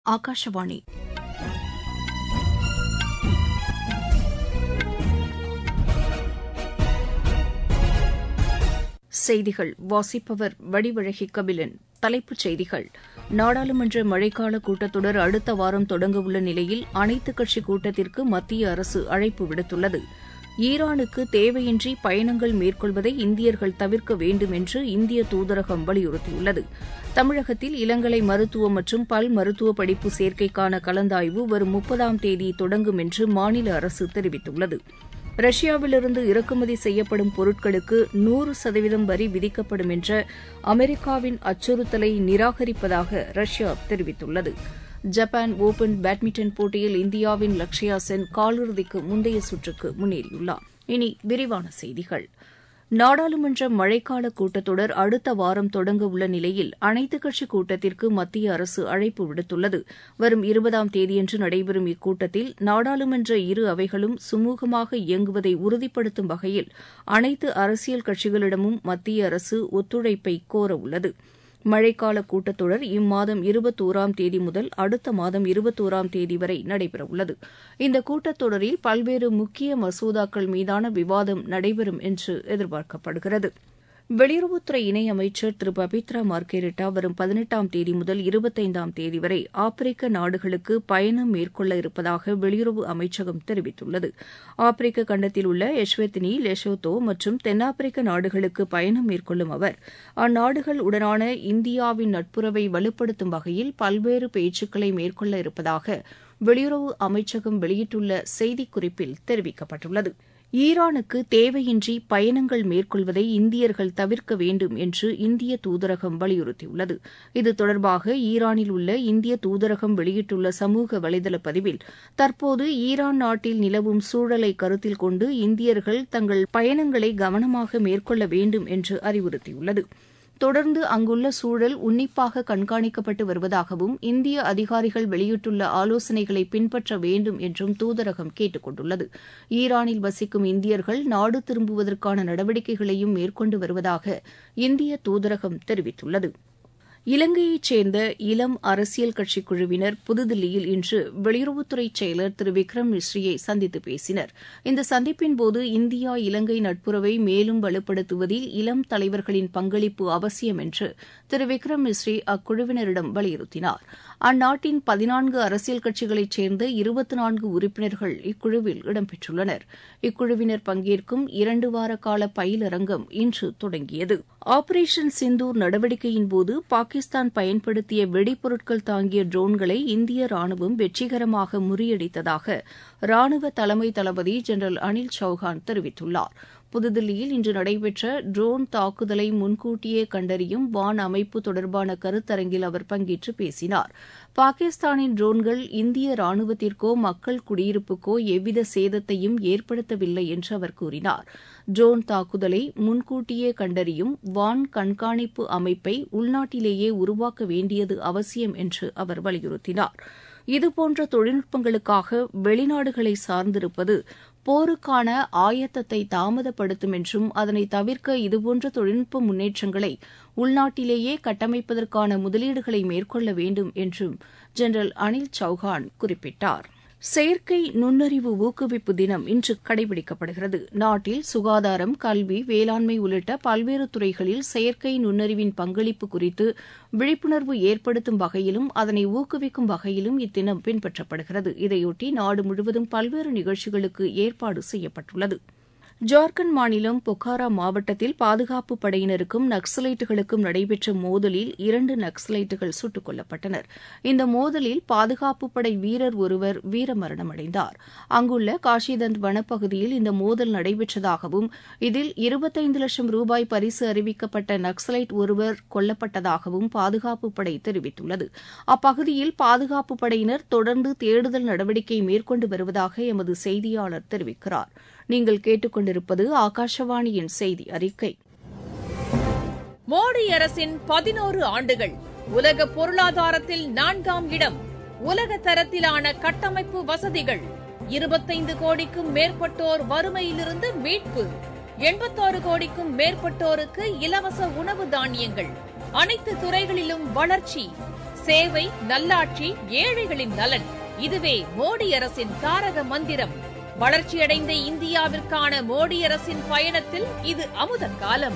ஆகாஷவாணி செய்திகள் வாசிப்பவர் வடிவழகி கபிலன் தலைப்புச் செய்திகள் நாடாளுமன்ற மழைக்கால கூட்டத்தொடர் அடுத்த வாரம் தொடங்கவுள்ள நிலையில் அனைத்துக் கட்சி கூட்டத்திற்கு மத்திய அரசு அழைப்பு விடுத்துள்ளது ஈரானுக்கு தேவையின்றி பயணங்கள் மேற்கொள்வதை இந்தியர்கள் தவிர்க்க வேண்டும் என்று இந்திய தூதரகம் வலியுறுத்தியுள்ளது தமிழகத்தில் இளங்கலை மருத்துவம் மற்றும் பல் மருத்துவ படிப்பு சேர்க்கைக்கான கலந்தாய்வு வரும் முப்பதாம் தேதி தொடங்கும் என்று மாநில அரசு தெரிவித்துள்ளது ரஷ்யாவிலிருந்து இறக்குமதி செய்யப்படும் பொருட்களுக்கு நூறு சதவீதம் வரி விதிக்கப்படும் என்ற அமெரிக்காவின் அச்சுறுத்தலை நிராகரிப்பதாக ரஷ்யா தெரிவித்துள்ளது ஜப்பான் ஒபன் பேட்மிண்டன் போட்டியில் இந்தியாவின் லக்ஷயா சென் காலிறுதிக்கு முந்தைய சுற்றுக்கு முன்னேறியுள்ளார் இனி விரிவான செய்திகள் நாடாளுமன்ற மழைக்கால கூட்டத்தொடர் அடுத்த வாரம் தொடங்க உள்ள நிலையில் அனைத்துக் கட்சி கூட்டத்திற்கு மத்திய அரசு அழைப்பு விடுத்துள்ளது வரும் இருபதாம் தேதியன்று நடைபெறும் இக்கூட்டத்தில் நாடாளுமன்ற இரு அவைகளும் சுமூகமாக இயங்குவதை உறுதிப்படுத்தும் வகையில் அனைத்து அரசியல் கட்சிகளிடமும் மத்திய அரசு ஒத்துழைப்பை கோரவுள்ளது மழைக்கால கூட்டத்தொடர் இம்மாதம் இருபத்தோராம் தேதி முதல் அடுத்த மாதம் இருபத்தோராம் தேதி வரை நடைபெறவுள்ளது இந்த கூட்டத்தொடரில் பல்வேறு முக்கிய மசோதாக்கள் மீதான விவாதம் நடைபெறும் என்று எதிர்பார்க்கப்படுகிறது வெளியுறவுத்துறை இணையமைச்சர் திரு பபித்ரா மார்கெரிட்டா வரும் பதினெட்டாம் தேதி முதல் இருபத்தைந்தாம் தேதி வரை ஆப்பிரிக்க நாடுகளுக்கு பயணம் மேற்கொள்ள இருப்பதாக வெளியுறவு அமைச்சகம் தெரிவித்துள்ளது ஆப்பிரிக்க கண்டத்தில் உள்ள எஸ்வெத்தினி லெசோத்தோ மற்றும் தென்னாப்பிரிக்க நாடுகளுக்கு பயணம் மேற்கொள்ளும் அவர் அந்நாடுகள் உடனான இந்தியாவின் நட்புறவை வலுப்படுத்தும் வகையில் பல்வேறு பேச்சுக்களை மேற்கொள்ள இருப்பதாக வெளியுறவு அமைச்சகம் வெளியிட்டுள்ள செய்திக்குறிப்பில் தெரிவிக்கப்பட்டுள்ளது ஈரானுக்கு தேவையின்றி பயணங்கள் மேற்கொள்வதை இந்தியர்கள் தவிர்க்க வேண்டும் என்று இந்திய தூதரகம் வலியுறுத்தியுள்ளது இது தொடர்பாக ஈரானில் உள்ள இந்திய தூதரகம் வெளியிட்டுள்ள சமூக வலைதள பதிவில் தற்போது ஈரான் நாட்டில் நிலவும் சூழலை கருத்தில் கொண்டு இந்தியர்கள் தங்கள் பயணங்களை கவனமாக மேற்கொள்ள வேண்டும் என்று அறிவுறுத்தியுள்ளது தொடர்ந்து அங்குள்ள சூழல் உன்னிப்பாக கண்காணிக்கப்பட்டு வருவதாகவும் இந்திய அதிகாரிகள் வெளியிட்டுள்ள ஆலோசனைகளை பின்பற்ற வேண்டும் என்றும் தூதரகம் கேட்டுக் கொண்டுள்ளது ஈரானில் வசிக்கும் இந்தியர்கள் நாடு திரும்புவதற்கான நடவடிக்கைகளையும் மேற்கொண்டு வருவதாக இந்திய தூதரகம் தெரிவித்துள்ளது இலங்கையைச் சேர்ந்த இளம் அரசியல் கட்சிக் குழுவினர் புதுதில்லியில் இன்று வெளியுறவுத்துறை செயலர் திரு விக்ரம் மிஸ்ரியை சந்தித்து பேசினர் இந்த சந்திப்பின்போது இந்தியா இலங்கை நட்புறவை மேலும் வலுப்படுத்துவதில் இளம் தலைவர்களின் பங்களிப்பு அவசியம் என்று திரு விக்ரம் மிஸ்ரி அக்குழுவினரிடம் வலியுறுத்தினார் அந்நாட்டின் பதினான்கு அரசியல் கட்சிகளைச் சேர்ந்த இருபத்தி நான்கு உறுப்பினர்கள் இக்குழுவில் இடம்பெற்றுள்ளனர் இக்குழுவினர் பங்கேற்கும் இரண்டு வார கால பயிலரங்கம் இன்று தொடங்கியது ஆபரேஷன் சிந்தூர் நடவடிக்கையின்போது பாகிஸ்தான் பயன்படுத்திய வெடிபொருட்கள் தாங்கிய ட்ரோன்களை இந்திய ராணுவம் வெற்றிகரமாக முறியடித்ததாக ராணுவ தலைமை தளபதி ஜெனரல் அனில் சௌஹான் தெரிவித்துள்ளார் புதுதில்லியில் இன்று நடைபெற்ற ட்ரோன் தாக்குதலை முன்கூட்டியே கண்டறியும் வான் அமைப்பு தொடர்பான கருத்தரங்கில் அவர் பங்கேற்று பேசினார் பாகிஸ்தானின் ட்ரோன்கள் இந்திய ராணுவத்திற்கோ மக்கள் குடியிருப்புக்கோ எவ்வித சேதத்தையும் ஏற்படுத்தவில்லை என்று அவர் கூறினார் ட்ரோன் தாக்குதலை முன்கூட்டியே கண்டறியும் வான் கண்காணிப்பு அமைப்பை உள்நாட்டிலேயே உருவாக்க வேண்டியது அவசியம் என்று அவர் வலியுறுத்தினார் இதுபோன்ற தொழில்நுட்பங்களுக்காக வெளிநாடுகளை சார்ந்திருப்பது போருக்கான ஆயத்தத்தை தாமதப்படுத்தும் என்றும் அதனை தவிர்க்க இதுபோன்ற தொழில்நுட்ப முன்னேற்றங்களை உள்நாட்டிலேயே கட்டமைப்பதற்கான முதலீடுகளை மேற்கொள்ள வேண்டும் என்றும் ஜெனரல் அனில் சௌஹான் குறிப்பிட்டார் செயற்கை நுண்ணறிவு ஊக்குவிப்பு தினம் இன்று கடைபிடிக்கப்படுகிறது நாட்டில் சுகாதாரம் கல்வி வேளாண்மை உள்ளிட்ட பல்வேறு துறைகளில் செயற்கை நுண்ணறிவின் பங்களிப்பு குறித்து விழிப்புணர்வு ஏற்படுத்தும் வகையிலும் அதனை ஊக்குவிக்கும் வகையிலும் இத்தினம் பின்பற்றப்படுகிறது இதையொட்டி நாடு முழுவதும் பல்வேறு நிகழ்ச்சிகளுக்கு ஏற்பாடு செய்யப்பட்டுள்ளது ஜார்க்கண்ட் மாநிலம் பொக்காரா மாவட்டத்தில் பாதுகாப்பு படையினருக்கும் நக்சலைட்டுகளுக்கும் நடைபெற்ற மோதலில் இரண்டு நக்சலைட்டுகள் சுட்டுக் கொல்லப்பட்டனர் இந்த மோதலில் பாதுகாப்பு படை வீரர் ஒருவர் வீரமரணமடைந்தார் அங்குள்ள காஷிதந்த் வனப்பகுதியில் இந்த மோதல் நடைபெற்றதாகவும் இதில் இருபத்தைந்து லட்சம் ரூபாய் பரிசு அறிவிக்கப்பட்ட நக்சலைட் ஒருவர் கொல்லப்பட்டதாகவும் பாதுகாப்பு படை தெரிவித்துள்ளது அப்பகுதியில் பாதுகாப்பு படையினர் தொடர்ந்து தேடுதல் நடவடிக்கை மேற்கொண்டு வருவதாக எமது செய்தியாளர் தெரிவிக்கிறார் நீங்கள் கேட்டுக்கொண்டிருப்பது ஆகாஷவாணியின் செய்தி அறிக்கை மோடி அரசின் பதினோரு ஆண்டுகள் உலக பொருளாதாரத்தில் நான்காம் இடம் உலக தரத்திலான கட்டமைப்பு வசதிகள் இருபத்தைந்து கோடிக்கும் மேற்பட்டோர் வறுமையிலிருந்து மீட்பு எண்பத்தாறு கோடிக்கும் மேற்பட்டோருக்கு இலவச உணவு தானியங்கள் அனைத்து துறைகளிலும் வளர்ச்சி சேவை நல்லாட்சி ஏழைகளின் நலன் இதுவே மோடி அரசின் தாரக மந்திரம் வளர்ச்சியடைந்த இந்தியாவிற்கான மோடி அரசின் பயணத்தில் இது அமுத காலம்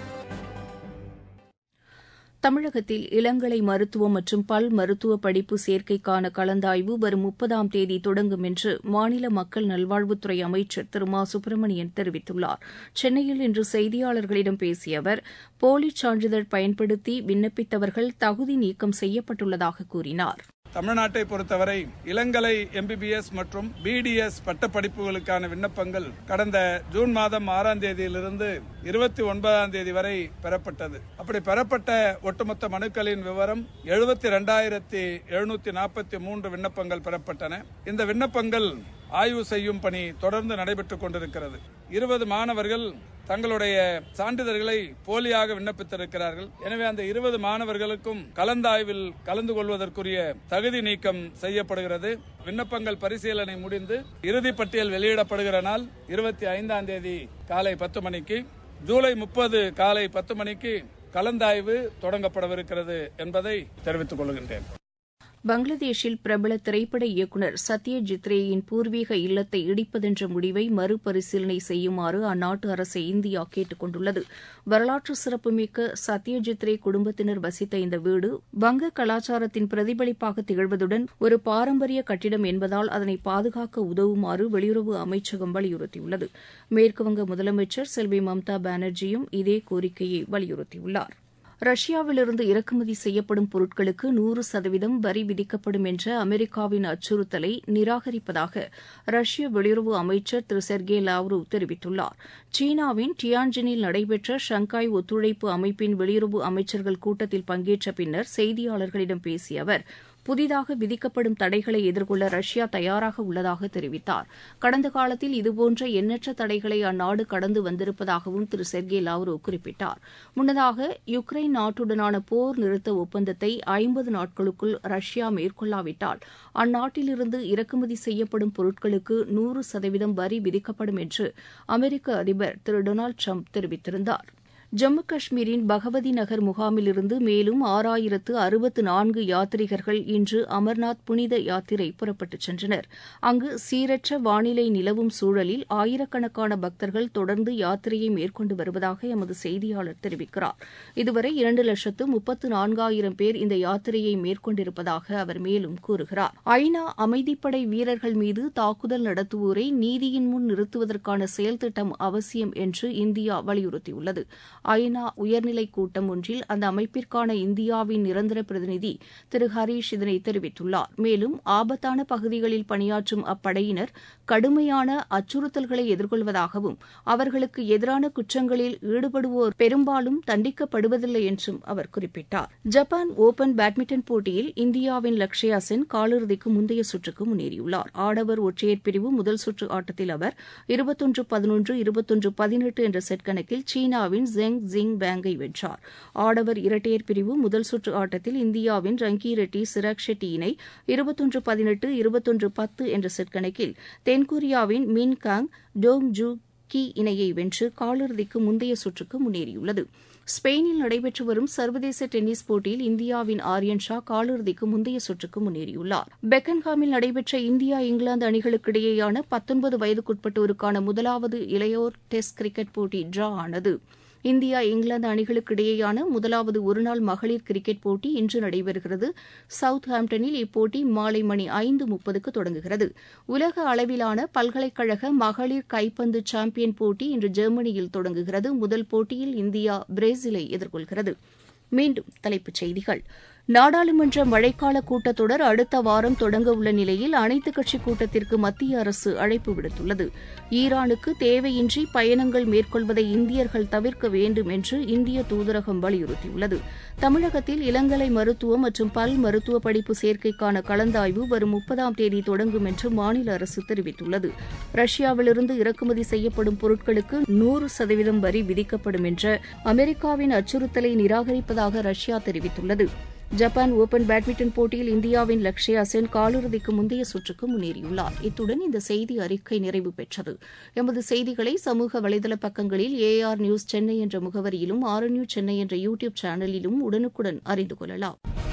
தமிழகத்தில் இளங்கலை மருத்துவம் மற்றும் பல் மருத்துவ படிப்பு சேர்க்கைக்கான கலந்தாய்வு வரும் முப்பதாம் தேதி தொடங்கும் என்று மாநில மக்கள் நல்வாழ்வுத்துறை அமைச்சர் திரு மா சுப்பிரமணியன் தெரிவித்துள்ளார் சென்னையில் இன்று செய்தியாளர்களிடம் பேசிய அவர் போலிச் சான்றிதழ் பயன்படுத்தி விண்ணப்பித்தவர்கள் தகுதி நீக்கம் செய்யப்பட்டுள்ளதாக கூறினார் தமிழ்நாட்டை பொறுத்தவரை இளங்கலை எம்பிபிஎஸ் மற்றும் பிடிஎஸ் பட்டப்படிப்புகளுக்கான விண்ணப்பங்கள் கடந்த ஜூன் மாதம் ஆறாம் தேதியிலிருந்து இருபத்தி ஒன்பதாம் தேதி வரை பெறப்பட்டது அப்படி பெறப்பட்ட ஒட்டுமொத்த மனுக்களின் விவரம் எழுபத்தி ரெண்டாயிரத்தி எழுநூத்தி நாற்பத்தி மூன்று விண்ணப்பங்கள் பெறப்பட்டன இந்த விண்ணப்பங்கள் ஆய்வு செய்யும் பணி தொடர்ந்து நடைபெற்றுக் கொண்டிருக்கிறது இருபது மாணவர்கள் தங்களுடைய சான்றிதழ்களை போலியாக விண்ணப்பித்திருக்கிறார்கள் எனவே அந்த இருபது மாணவர்களுக்கும் கலந்தாய்வில் கலந்து கொள்வதற்குரிய தகுதி நீக்கம் செய்யப்படுகிறது விண்ணப்பங்கள் பரிசீலனை முடிந்து இறுதிப் பட்டியல் வெளியிடப்படுகிற நாள் இருபத்தி ஐந்தாம் தேதி காலை பத்து மணிக்கு ஜூலை முப்பது காலை பத்து மணிக்கு கலந்தாய்வு தொடங்கப்படவிருக்கிறது என்பதை தெரிவித்துக் கொள்கின்றேன் பங்களாதேஷில் பிரபல திரைப்பட இயக்குநர் சத்யஜித் ரேயின் பூர்வீக இல்லத்தை இடிப்பதென்ற முடிவை மறுபரிசீலனை செய்யுமாறு அந்நாட்டு அரசை இந்தியா கேட்டுக் கொண்டுள்ளது வரலாற்று சிறப்புமிக்க சத்யஜித் ரே குடும்பத்தினர் வசித்த இந்த வீடு வங்க கலாச்சாரத்தின் பிரதிபலிப்பாக திகழ்வதுடன் ஒரு பாரம்பரிய கட்டிடம் என்பதால் அதனை பாதுகாக்க உதவுமாறு வெளியுறவு அமைச்சகம் வலியுறுத்தியுள்ளது மேற்குவங்க முதலமைச்சர் செல்வி மம்தா பானர்ஜியும் இதே கோரிக்கையை வலியுறுத்தியுள்ளார் ரஷ்யாவிலிருந்து இறக்குமதி செய்யப்படும் பொருட்களுக்கு நூறு சதவீதம் வரி விதிக்கப்படும் என்ற அமெரிக்காவின் அச்சுறுத்தலை நிராகரிப்பதாக ரஷ்ய வெளியுறவு அமைச்சர் திரு செர்கே லாவ்ரோவ் தெரிவித்துள்ளார் சீனாவின் டியான்ஜினில் நடைபெற்ற ஷங்காய் ஒத்துழைப்பு அமைப்பின் வெளியுறவு அமைச்சர்கள் கூட்டத்தில் பங்கேற்ற பின்னர் செய்தியாளர்களிடம் பேசிய அவர் புதிதாக விதிக்கப்படும் தடைகளை எதிர்கொள்ள ரஷ்யா தயாராக உள்ளதாக தெரிவித்தார் கடந்த காலத்தில் இதுபோன்ற எண்ணற்ற தடைகளை அந்நாடு கடந்து வந்திருப்பதாகவும் திரு செர்கே லாவ்ரோவ் குறிப்பிட்டார் முன்னதாக யுக்ரைன் நாட்டுடனான போர் நிறுத்த ஒப்பந்தத்தை ஐம்பது நாட்களுக்குள் ரஷ்யா மேற்கொள்ளாவிட்டால் அந்நாட்டிலிருந்து இறக்குமதி செய்யப்படும் பொருட்களுக்கு நூறு சதவீதம் வரி விதிக்கப்படும் என்று அமெரிக்க அதிபர் திரு டொனால்டு ட்ரம்ப் தெரிவித்திருந்தார் ஜம்மு காஷ்மீரின் பகவதி நகர் முகாமிலிருந்து மேலும் ஆறாயிரத்து அறுபத்து நான்கு யாத்ரீகர்கள் இன்று அமர்நாத் புனித யாத்திரை புறப்பட்டுச் சென்றனர் அங்கு சீரற்ற வானிலை நிலவும் சூழலில் ஆயிரக்கணக்கான பக்தர்கள் தொடர்ந்து யாத்திரையை மேற்கொண்டு வருவதாக எமது செய்தியாளர் தெரிவிக்கிறார் இதுவரை இரண்டு லட்சத்து முப்பத்து நான்காயிரம் பேர் இந்த யாத்திரையை மேற்கொண்டிருப்பதாக அவர் மேலும் கூறுகிறார் ஐநா அமைதிப்படை வீரர்கள் மீது தாக்குதல் நடத்துவோரை நீதியின் முன் நிறுத்துவதற்கான செயல் திட்டம் அவசியம் என்று இந்தியா வலியுறுத்தியுள்ளது ஐநா உயர்நிலை கூட்டம் ஒன்றில் அந்த அமைப்பிற்கான இந்தியாவின் நிரந்தர பிரதிநிதி திரு ஹரீஷ் இதனை தெரிவித்துள்ளார் மேலும் ஆபத்தான பகுதிகளில் பணியாற்றும் அப்படையினர் கடுமையான அச்சுறுத்தல்களை எதிர்கொள்வதாகவும் அவர்களுக்கு எதிரான குற்றங்களில் ஈடுபடுவோர் பெரும்பாலும் தண்டிக்கப்படுவதில்லை என்றும் அவர் குறிப்பிட்டார் ஜப்பான் ஓபன் பேட்மிண்டன் போட்டியில் இந்தியாவின் லக்ஷயா சென் காலிறுதிக்கு முந்தைய சுற்றுக்கு முன்னேறியுள்ளார் ஆடவர் ஒற்றையர் பிரிவு முதல் சுற்று ஆட்டத்தில் அவர் இருபத்தொன்று பதினொன்று இருபத்தொன்று பதினெட்டு என்ற செட் கணக்கில் சீனாவின் ஜெங் ஜிங் பேங்கை வென்றார் ஆடவர் இரட்டையர் பிரிவு முதல் சுற்று ஆட்டத்தில் இந்தியாவின் ரங்கி ரெட்டி சிராக் ஷெட்டி இணை இருபத்தொன்று பதினெட்டு இருபத்தொன்று பத்து என்ற செட் கணக்கில் தென்கொரியாவின் மின் காங் டோங் ஜூ கி இணையை வென்று காலிறுதிக்கு முந்தைய சுற்றுக்கு முன்னேறியுள்ளது ஸ்பெயினில் நடைபெற்று வரும் சர்வதேச டென்னிஸ் போட்டியில் இந்தியாவின் ஆரியன் ஷா காலிறுதிக்கு முந்தைய சுற்றுக்கு முன்னேறியுள்ளார் பெக்கன்ஹாமில் நடைபெற்ற இந்தியா இங்கிலாந்து அணிகளுக்கிடையேயான பத்தொன்பது வயதுக்குட்பட்டோருக்கான முதலாவது இளையோர் டெஸ்ட் கிரிக்கெட் போட்டி டிரா ஆனது இந்தியா இங்கிலாந்து அணிகளுக்கு இடையேயான முதலாவது ஒருநாள் மகளிர் கிரிக்கெட் போட்டி இன்று நடைபெறுகிறது சவுத் ஹாம்டனில் இப்போட்டி மாலை மணி ஐந்து முப்பதுக்கு தொடங்குகிறது உலக அளவிலான பல்கலைக்கழக மகளிர் கைப்பந்து சாம்பியன் போட்டி இன்று ஜெர்மனியில் தொடங்குகிறது முதல் போட்டியில் இந்தியா பிரேசிலை எதிர்கொள்கிறது மீண்டும் தலைப்புச் செய்திகள் நாடாளுமன்ற மழைக்கால கூட்டத்தொடர் அடுத்த வாரம் தொடங்க உள்ள நிலையில் அனைத்துக் கட்சி கூட்டத்திற்கு மத்திய அரசு அழைப்பு விடுத்துள்ளது ஈரானுக்கு தேவையின்றி பயணங்கள் மேற்கொள்வதை இந்தியர்கள் தவிர்க்க வேண்டும் என்று இந்திய தூதரகம் வலியுறுத்தியுள்ளது தமிழகத்தில் இளங்கலை மருத்துவம் மற்றும் பல் மருத்துவ படிப்பு சேர்க்கைக்கான கலந்தாய்வு வரும் முப்பதாம் தேதி தொடங்கும் என்று மாநில அரசு தெரிவித்துள்ளது ரஷ்யாவிலிருந்து இறக்குமதி செய்யப்படும் பொருட்களுக்கு நூறு சதவீதம் வரி விதிக்கப்படும் என்ற அமெரிக்காவின் அச்சுறுத்தலை நிராகரிப்பதாக ரஷ்யா தெரிவித்துள்ளது ஜப்பான் ஓபன் பேட்மிண்டன் போட்டியில் இந்தியாவின் லக்ஷயா சென் காலிறுதிக்கு முந்தைய சுற்றுக்கு முன்னேறியுள்ளார் இத்துடன் இந்த செய்தி அறிக்கை நிறைவு பெற்றது எமது செய்திகளை சமூக வலைதள பக்கங்களில் ஏஆர் நியூஸ் சென்னை என்ற முகவரியிலும் ஆர் நியூஸ் சென்னை என்ற யூ டியூப் சேனலிலும் உடனுக்குடன் அறிந்து கொள்ளலாம்